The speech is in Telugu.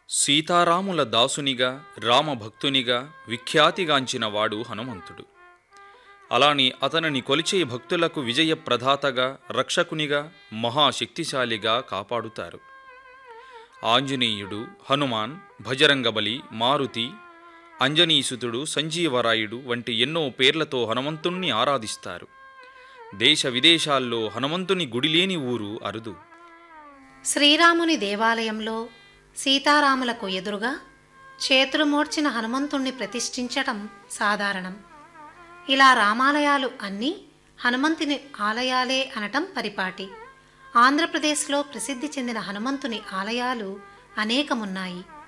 సీతారాముల దాసునిగా రామభక్తునిగా విఖ్యాతిగాంచిన వాడు హనుమంతుడు అలాని అతనిని కొలిచే భక్తులకు విజయ ప్రదాతగా రక్షకునిగా మహాశక్తిశాలిగా కాపాడుతారు ఆంజనేయుడు హనుమాన్ భజరంగబలి మారుతి అంజనీసుతుడు సంజీవరాయుడు వంటి ఎన్నో పేర్లతో హనుమంతుణ్ణి ఆరాధిస్తారు దేశ విదేశాల్లో హనుమంతుని గుడిలేని ఊరు అరుదు శ్రీరాముని దేవాలయంలో సీతారాములకు ఎదురుగా చేతులు మోడ్చిన హనుమంతుణ్ణి ప్రతిష్ఠించటం సాధారణం ఇలా రామాలయాలు అన్నీ హనుమంతుని ఆలయాలే అనటం పరిపాటి ఆంధ్రప్రదేశ్లో ప్రసిద్ధి చెందిన హనుమంతుని ఆలయాలు అనేకమున్నాయి